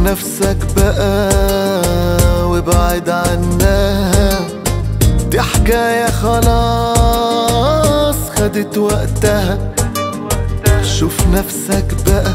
نفسك بقى وابعد عنها دي حكاية خلاص خدت وقتها شوف نفسك بقى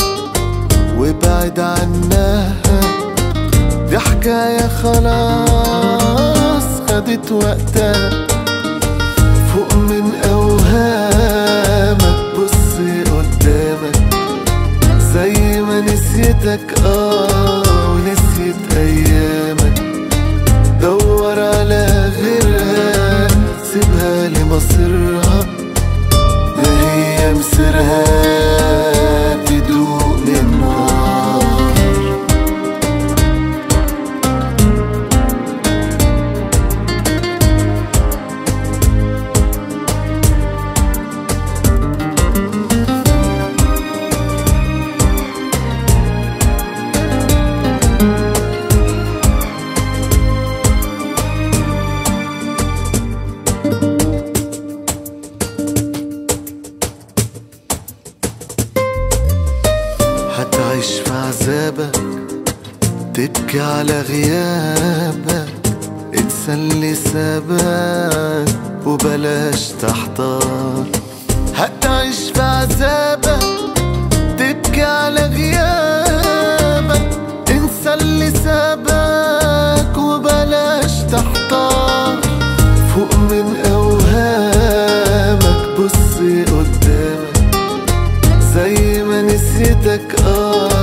وابعد عنها دي حكاية خلاص خدت وقتها فوق من أوهامك بص قدامك زي ما نسيتك اه ونسيت أيامك دور على غيرها سيبها لمصيرها ده هي مصيرها تدوق من نار هتعيش في عذابك تبكي على غيابك انسى اللي سابك وبلاش تحتار هتعيش في عذابك تبكي على غيابك انسى اللي سابك وبلاش تحتار فوق من اوهامك بص قدامك زي ما نسيتك اه